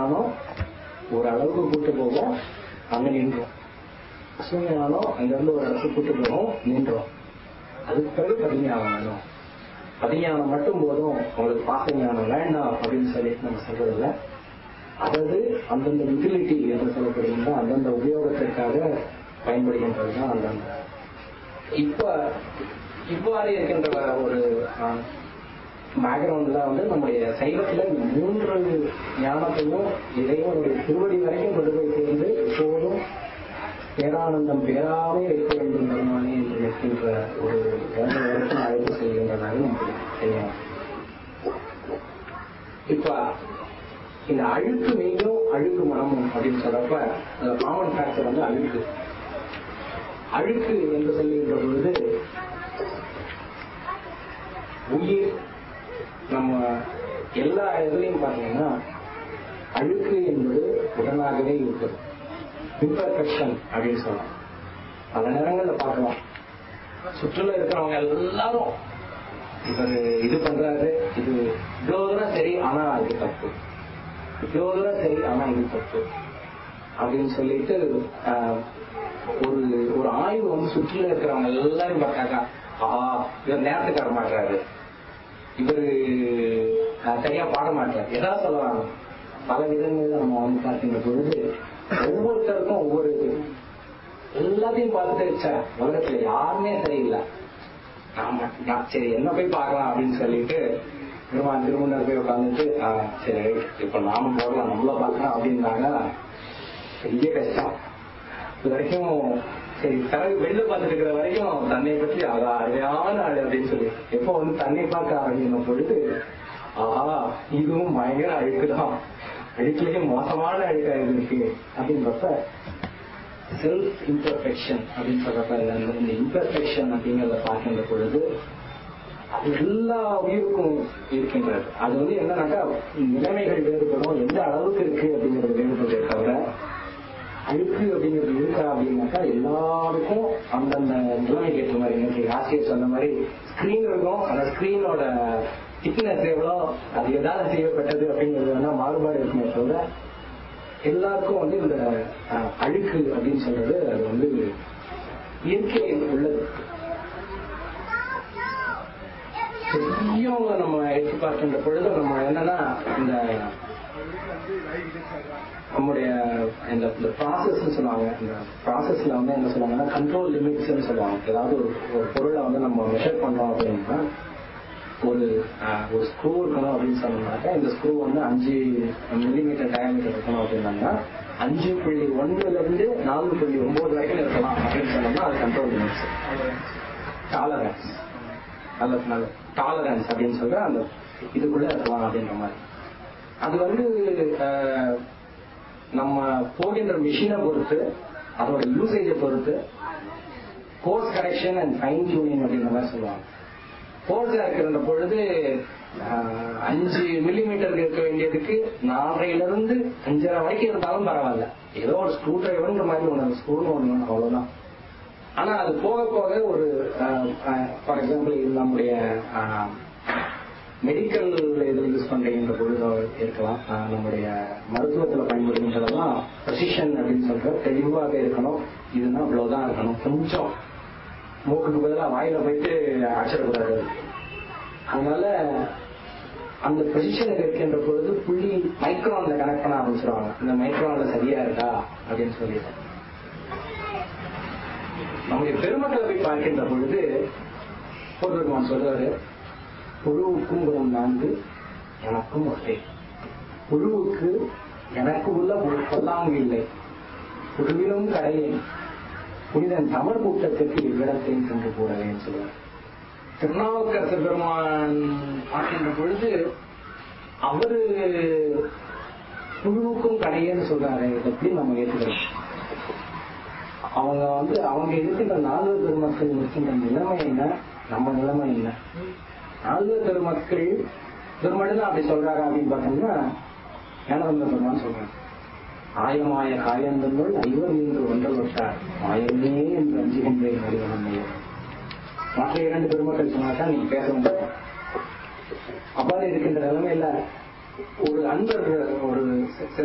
ஞானம் ஒரு அளவுக்கு கூட்டு போகும் அங்க நின்றோம் அசுவ ஞானம் அங்க இருந்து ஒரு இடத்துக்கு கூட்டு போகும் நின்றோம் அதுக்கு பிறகு பதிஞானம் வேணும் பதிஞானம் மட்டும் போதும் உங்களுக்கு பாச ஞானம் வேண்டாம் அப்படின்னு சொல்லிட்டு நம்ம சொல்றதில்ல அதாவது அந்தந்த யூட்டிலிட்டி என்று சொல்லப்படுகின்ற அந்தந்த உபயோகத்திற்காக பயன்படுகின்றதுதான் அந்தந்த இப்ப இவ்வாறு இருக்கின்ற ஒரு பேக்ரவுண்ட்ல வந்து நம்முடைய சைவத்துல இந்த மூன்று ஞானத்தையும் இறைவனுடைய திருவடி வரைக்கும் கொண்டு போய் சேர்ந்து இப்போதும் பேரானந்தம் பேராவே இருக்க வேண்டும் பெருமானே என்று நிற்கின்ற ஒரு வேலை வரைக்கும் அழைப்பு செய்கின்றதாக நமக்கு தெரியும் இப்ப இந்த அழுக்கு மெய்யும் அழுக்கு மனமும் அப்படின்னு சொல்றப்ப அந்த காமன் ஃபேக்டர் வந்து அழுக்கு அழுக்கு என்று சொல்லுகின்ற பொழுது உயிர் நம்ம எல்லா இதுலையும் பார்த்தீங்கன்னா அழுக்கு என்பது உடனாகவே இருக்குது இம்பர்ஃபெக்ஷன் அப்படின்னு சொல்லலாம் பல நேரங்கள்ல பார்க்கலாம் சுற்றுலா இருக்கிறவங்க எல்லாரும் இவர் இது பண்றாரு இது இவ்வளவு தூரம் சரி ஆனா அது தப்பு இவ்வளவு தூரம் சரி ஆனா இது தப்பு அப்படின்னு சொல்லிட்டு ஆஹ், ஒரு ஒரு ஆய்வு வந்து சுற்றில இருக்கிறவங்க எல்லாரும் பார்த்தாக்கா ஆஹா இவர் நேரத்துக்கு வர மாட்டாரு இவரு ஆஹ், சரியா பாட மாட்டார் ஏதாவது சொல்லலாம் பல விதங்கள்ல நம்ம வந்து பார்க்கின்ற பொழுது ஒவ்வொருத்தருக்கும் ஒவ்வொரு இது எல்லாத்தையும் பார்த்துட்டு ச்சே, உலகத்துல யாருமே சரியில்லை ஆமா நான் சரி என்ன போய் பார்க்கலாம் அப்படின்னு சொல்லிட்டு பெருமான் திருமணம் போய் உட்காந்துட்டு சரி right, இப்ப நாமும் போகலாம் நம்மள பார்க்கலாம் அப்படின்னாங்க பெரிய கஷ்டம் இது வரைக்கும் சரி பிறகு வெளில பார்த்துட்டு இருக்கிற வரைக்கும் தன்னை பற்றி ஆகா அருமையான ஆளு அப்படின்னு சொல்லி எப்போ வந்து தன்னை பார்க்க ஆரம்பிக்கிற பொழுது ஆஹா இதுவும் பயங்கர அழுக்குதான் அழுக்குலயே மோசமான அழுக்கா இருக்கு அப்படின்றப்ப செல்ஃப் இம்பர்ஃபெக்ஷன் அப்படின்னு சொல்றப்ப அந்த இந்த இம்பர்ஃபெக்ஷன் அப்படிங்கிறத பார்க்கின்ற பொழுது அது எல்லா உயிருக்கும் இருக்கின்றது அது வந்து என்னன்னாக்கா நிலைமைகள் வேறுபடும் எந்த அளவுக்கு இருக்கு அப்படிங்கிறது வேறுபடுறதே தவிர அழுக்கு அப்படிங்கிறது இருக்கா அப்படின்னாக்கா எல்லாருக்கும் அந்தந்த நிலைமைக்கு ஏற்ற மாதிரி இன்னைக்கு ஆசிரியர் சொன்ன மாதிரி ஸ்கிரீன் இருக்கும் அந்த ஸ்கிரீனோட திக்னஸ் எவ்வளோ அது எதாவது செய்யப்பட்டது அப்படிங்கிறது வேணா மாறுபாடு இருக்குமே தவிர எல்லாருக்கும் வந்து இந்த அஹ், அழுக்கு அப்படின்னு சொல்றது அது வந்து இயற்கையில் உள்ளது பெரியவங்க நம்ம எடுத்து பார்க்கின்ற பொழுது நம்ம என்னன்னா இந்த நம்முடைய இந்த இந்த ப்ராசஸ் சொல்லுவாங்க இந்த ப்ராசஸ்ல வந்து என்ன சொல்லுவாங்கன்னா கண்ட்ரோல் லிமிட்ஸ்னு சொல்லுவாங்க ஏதாவது ஒரு ஒரு பொருளை வந்து நம்ம மெஷர் பண்றோம் அப்படின்னா ஒரு ஆஹ், ஒரு ஸ்க்ரூ இருக்கணும் அப்படின்னு சொன்னோம்னாக்கா இந்த ஸ்க்ரூ வந்து அஞ்சு மில்லிமீட்டர் டயமீட்டர் இருக்கணும் அப்படின்னாங்கன்னா அஞ்சு புள்ளி ஒண்ணுல இருந்து நாலு புள்ளி ஒன்பது வரைக்கும் இருக்கலாம் அப்படின்னு சொன்னோம்னா அது கண்ட்ரோல் லிமிட்ஸ் டாலரன்ஸ் நல்ல நல்ல டாலரன்ஸ் அப்படின்னு சொல்ற அந்த இதுக்குள்ள இருக்கலாம் அப்படின்ற மாதிரி அது வந்து ஆஹ், நம்ம போகின்ற மிஷினை பொறுத்து அதோட யூசேஜை பொறுத்து course correction and fine tuning அப்படின்ற மாதிரி சொல்லுவாங்க கோர்ஸா இருக்கிற பொழுது ஆஹ், அஞ்சு மில்லிமீட்டர் இருக்க வேண்டியதுக்கு நாலரைல இருந்து அஞ்சரை வரைக்கும் இருந்தாலும் பரவாயில்ல ஏதோ ஒரு ஸ்க்ரூ டிரைவர்ன்ற மாதிரி ஒன்று ஸ்க்ரூன்னு ஒன்று அவ்வளவுதான் ஆனா அது போக போக ஒரு ஃபார் எக்ஸாம்பிள் இது நம்முடைய மெடிக்கல் இதில் யூஸ் பண்றீங்க பொழுது இருக்கலாம் ஆஹ் நம்முடைய மருத்துவத்துல பயன்படுகின்றதெல்லாம் ப்ரெசிஷன் அப்படின்னு சொல்ற தெளிவாக இருக்கணும் இதுனா இவ்வளவுதான் இருக்கணும் கொஞ்சம் மூக்குக்கு பதிலாக வாயில போயிட்டு அடிச்சிடக்கூடாது அதனால அந்த பொசிஷனுக்கு இருக்கின்ற பொழுது புள்ளி மைக்ரான்ல கனெக்ட் பண்ண ஆரம்பிச்சிருவாங்க இந்த மைக்ரான்ல சரியா இருக்கா அப்படின்னு சொல்லிட்டு நம்முடைய பெருமக்களை போய் பார்க்கின்ற பொழுது போட்டுருக்கோம் சொல்றாரு புழுவுக்கும் குணம் நான்கு எனக்கும் ஒன்றே புழுவுக்கு எனக்கு உள்ள கொல்லாமல் இல்லை புழுவிலும் கடையேன் புனிதன் தமிழ் கூட்டத்திற்கு இவ்விடத்தையும் சென்று கூடவேன்னு சொல்லுவார் திருநாவுக்கரசு பெருமான் பார்க்கின்ற பொழுது அவரு புழுவுக்கும் கடையேன்னு சொல்றாரு இதை எப்படி நம்ம ஏற்றுக்கிறோம் அவங்க வந்து அவங்க இருக்கின்ற நால்வர் பெருமக்கள் இருக்கின்ற நிலைமை என்ன நம்ம நிலைமை என்ன நால்வர் பெருமக்கள் பெருமடு அப்படி சொல்றாரு அப்படின்னு பார்த்தோம்னா ஞானவந்த பெருமான் சொல்றாங்க ஆயமாய காயந்தங்கள் ஐவர் என்று ஒன்றல் விட்டார் மாயமே என்று அஞ்சுகின்றேன் அறிவனையே மற்ற இரண்டு பெருமக்கள் சொன்னாக்கா நீங்க பேச முடியும் அவ்வாறு இருக்கின்ற நிலைமையில ஒரு அன்பர் ஒரு சில